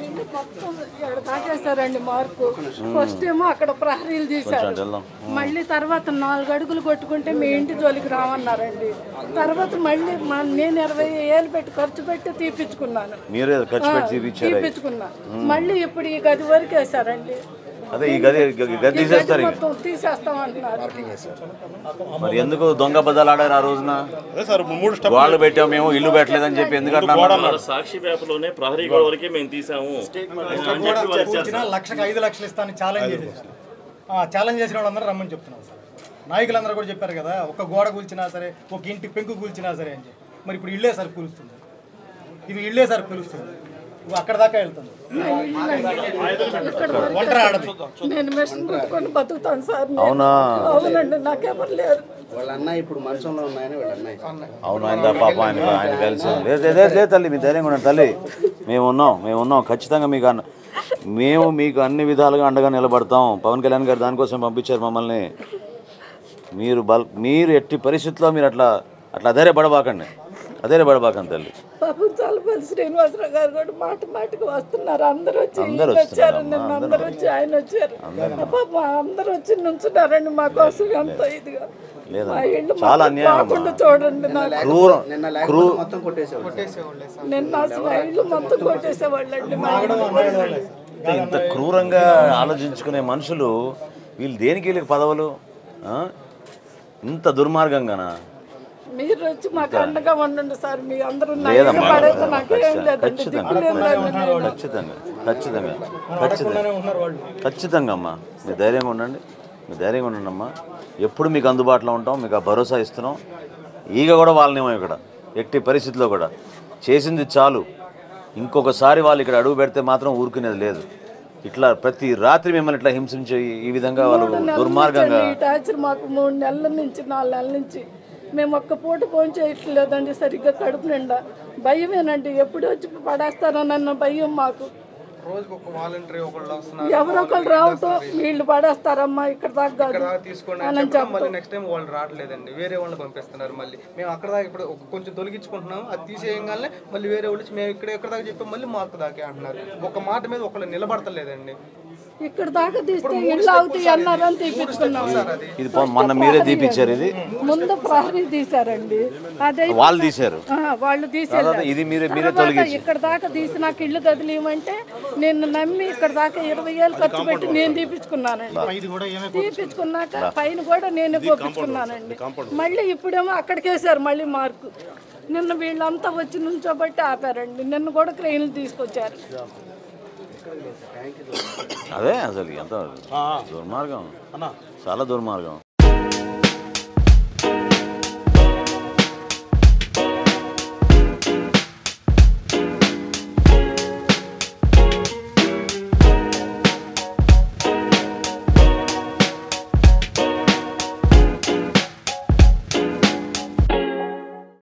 ఇల్లు మొత్తం ఇక్కడ తాకేశారండి మార్కు ఫస్ట్ ఏమో అక్కడ ప్రహరీలు తీశారు వెళ్దాం మళ్ళీ తర్వాత నాలుగు అడుగులు కొట్టుకుంటే మీ ఇంటి జోలికి రామన్నారండి తర్వాత మళ్ళీ మా- నేను ఇరవై ఏళ్ళు పెట్టి ఖర్చు పెట్టి తీపిచ్చుకున్నాను మీరే ఖర్చు పెట్టి తీపిచ్చారు తీపిచ్చుకున్నా మళ్ళీ ఇప్పుడు ఈ గది వరకు వేశారండి అదే ఈ గది ఈ గది ఈ గది తీసేస్తారు ఇక. మొత్తం తీసేస్తామంటున్నారు మరి ఎందుకు దొంగ బద్దలు ఆడారు ఆ రోజున అదే సార్ మూడు స్టెప్ వాళ్ళు పెట్టాం మేము ఇల్లు పెట్టలేదని చెప్పి ఎందుకు అట్లా అన్నారు? మన సాక్షి పేపర్లోనే ప్రహరీ గోడ వరకే మేము తీసాము అని చెప్పి వాళ్ళు ఇచ్చారు కూర్చున్నా లక్షకు ఐదు లక్షలు ఇస్తాను ఛాలెంజ్ చేసేసారు ఛాలెంజ్ చేసిన వాళ్ళందరూ రమ్మని చెప్తున్నాం సార్ నాయకులందరూ కూడా చెప్పారు కదా ఒక గోడ కూల్చినా సరే ఒక ఇంటి పెంకు కూల్చినా సరే అని చెప్పి మరి ఇప్పుడు ఇల్లే సార్ కూలుస్తుంది ఇది ఇల్లే సార్ కూలుస్తుంది ఇప్పుడు అక్కడ దాకా వెళ్తుంది ఇక్కడ వరకు ఒంటరి ఆడది నేను మెషిన్ కుట్టుకొని బతుకుతాను సార్ నేను. అవునా అవునండి నాకెవరు లేరు వాళ్ళ అన్నయ్య ఇప్పుడు మంచంలో ఉన్నాయని వాళ్ళ అన్నయ్య అవును ఆయన పాప ఆయన ఆయన కలిసి లేదు లేదు, లేదు లేదు తల్లి మీ ధైర్యంగా ఉండండి తల్లి మేము ఉన్నాం మేము ఉన్నాం ఖచ్చితంగా మీకు అన్న మేము మీకు అన్ని విధాలుగా అండగా నిలబడతాం పవన్ కళ్యాణ్ గారు దానికోసం పంపించారు మమ్మల్ని మీరు బల్ మీరు ఎట్టి పరిస్థితుల్లో మీరు అట్లా అట్లా అధైర్యపడబాకండి అధైర్యపడబాకండి తల్లి పాపం చల్లపల్లి శ్రీనివాసరావు గారు కూడా మాట మాటకు వస్తున్నారు అందరూ వచ్చి అందరూ ఈయన వచ్చారు వస్తున్నారమ్మా, నిన్న అందరూ వచ్చి ఆయన వచ్చారు పాపం అందరూ వచ్చి నుంచున్నారండి మా కోసం ఎంత ఇదిగా లేదమ్మా. మా ఇల్లు చాలా మాత్రం అన్యాయం అమ్మా. కాకుండా చూడండి నాకు క్రూరం నిన్న క్రూ లేకపోతే మొత్తం కొట్టేసేవాళ్ళు నిన్న అసలు ఆ ఇల్లు మొత్తం కొట్టేసేవాళ్ళండి మా ఇల్లు. అంటే ఇంత క్రూరంగా ఆలోచించుకునే మనుషులు వీళ్ళు దేనికి వీళ్ళకి పదవులు ఆ? ఇంత దుర్మార్గంగానా మీరు వచ్చి మాకు అండగా ఉండండి సార్ మీ అందరూ నా లేదమ్మా. ఇల్లు పడేస్తే నాకేం ఖచ్చితంగా, లేదండి ఖచ్చితంగా. దిక్కులేదు లేదండి నేను. ఖచ్చితంగా ఖచ్చితంగా ఖచ్చితంగా ఉన్నారు వాళ్ళు ఖచ్చితంగా అమ్మా మీరు ధైర్యంగా ఉండండి మీరు ధైర్యంగా ఉండండి అమ్మా ఎప్పుడు మీకు అందుబాటులో ఉంటాం మీకు ఆ భరోసా ఇస్తున్నాం ఈగ కూడా వాళ్ళనేమో ఇక్కడ ఎట్టి పరిస్థితిలో కూడా చేసింది చాలు ఇంకొకసారి వాళ్ళు ఇక్కడ అడుగు పెడితే మాత్రం ఊరుకునేది లేదు ఇట్లా ప్రతి రాత్రి మిమ్మల్ని ఇట్లా హింసించే ఈ- ఈ విధంగా వాళ్ళు దుర్మార్గంగా ఈ టార్చర్ మాకు మూడు నెలల నుంచి నాలుగు నెలల నుంచి మేము ఒక్క పూట ఫోన్ చేయట్లేదండి సరిగ్గా కడుపు నిండా భయమేనండి ఎప్పుడు వచ్చి పడేస్తారోనన్న భయం మాకు రోజుకి ఒక వాలంటరీ ఒకళ్ళు వస్తున్నారు ఎవరో ఒకరు రావటం వీళ్ళు పడేస్తారమ్మా ఇక్కడ దాకా కాదు ఇక్కడ దాకా తీసుకోండి అని చెప్పడం మళ్ళీ నెక్స్ట్ టైం వాళ్ళు రావట్లేదండి వేరే వాళ్ళని పంపిస్తున్నారు మళ్ళీ మేము అక్కడ దాకా ఇప్పుడు ఒక కొంచెం తొలగించుకుంటున్నాం అది తీసేయగానే మళ్ళీ వేరే వాళ్ళు వచ్చి మేము ఇక్కడ ఎక్కడ దాకా చెప్పాం మళ్ళీ మార్కు దాకే అంటున్నారు ఒక మాట మీద ఒకళ్ళు నిలబడతలేదండి ఇక్కడ దాకా తీస్తే ఇళ్ళు అవుతాయి అన్నారని తీపించుకున్నాం ఇది పో- మొన్న మీరే తీపిచ్చారు ఇది ముందు ప్రహరీ తీశారండి అదే వాళ్ళు తీశారు ఆ, వాళ్ళు తీసేది తర్వాత ఇది మీరే మీరే తర్వాత తొలగించి ఇక్కడ దాకా తీసి నాకు ఇల్లు కదిలేయమంటే నేను నమ్మి ఇక్కడ దాకా ఇరవై ఏళ్ళు ఖర్చు పెట్టి నేను తీపించుకున్నానండి ఇది కూడా ఏమే తీపించుకున్నాక పైన కూడా నేనే కోపించుకున్నానండి మళ్ళీ ఇప్పుడేమో అక్కడికి వేసారు మళ్ళీ మార్కు నిన్న వీళ్ళంతా వచ్చి నుంచోబట్టి ఆపారండి నిన్న కూడా క్రెయిన్లు తీసుకొచ్చారు అదే అసలు ఎంత దుర్మార్గం చాలా దుర్మార్గం